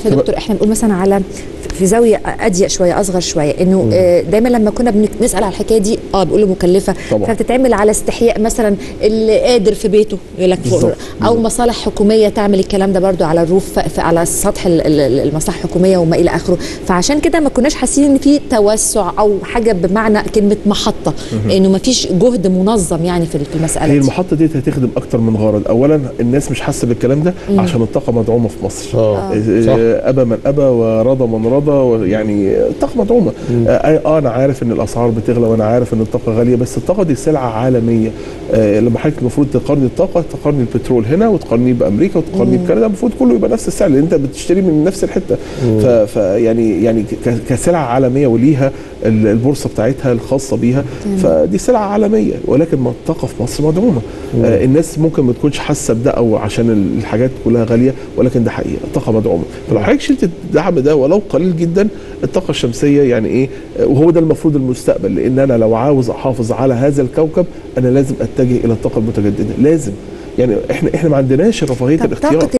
عارفه يا دكتور احنا بنقول مثلا على في زاويه اضيق شويه اصغر شويه انه آه، دايما لما كنا بنسال على الحكايه دي اه بيقولوا مكلفه طبعا. فبتتعمل على استحياء مثلا اللي قادر في بيته يقول لك فوق بالظبط. او مصالح حكوميه تعمل الكلام ده برضو على الروف ف- ف- على سطح ال- ال- المصالح الحكوميه وما الى اخره فعشان كده ما كناش حاسين ان في توسع او حاجه بمعنى كلمه محطه انه ما فيش جهد منظم يعني في في المساله هي دي. المحطه دي هتخدم اكتر من غرض اولا الناس مش حاسه بالكلام ده عشان الطاقه مدعومه في مصر اه آه، صح. ابى من ابى ورضى من رضى يعني الطاقه مدعومه آه آه، انا عارف ان الاسعار بتغلى وانا عارف ان الطاقه غاليه بس الطاقه دي سلعه عالميه آه لما حضرتك المفروض تقارني الطاقه تقارني البترول هنا وتقارنيه بامريكا وتقارنيه بكندا المفروض كله يبقى نفس السعر لان انت بتشتري من نفس الحته ف- فيعني يعني ك- كسلعه عالميه وليها ال- البورصه بتاعتها الخاصه بيها فدي سلعه عالميه ولكن ما الطاقه في مصر مدعومه آه الناس ممكن ما تكونش حاسه بده او عشان الحاجات كلها غاليه ولكن ده حقيقه الطاقه مدعومه فلو حضرتك شلت الدعم ده ولو قليل جدا الطاقه الشمسيه يعني ايه آه، وهو ده المفروض المستقبل لان انا لو عاوز احافظ على هذا الكوكب انا لازم اتجه الى الطاقه المتجدده لازم يعني احنا احنا ما عندناش رفاهيه طب الاختيار طاقة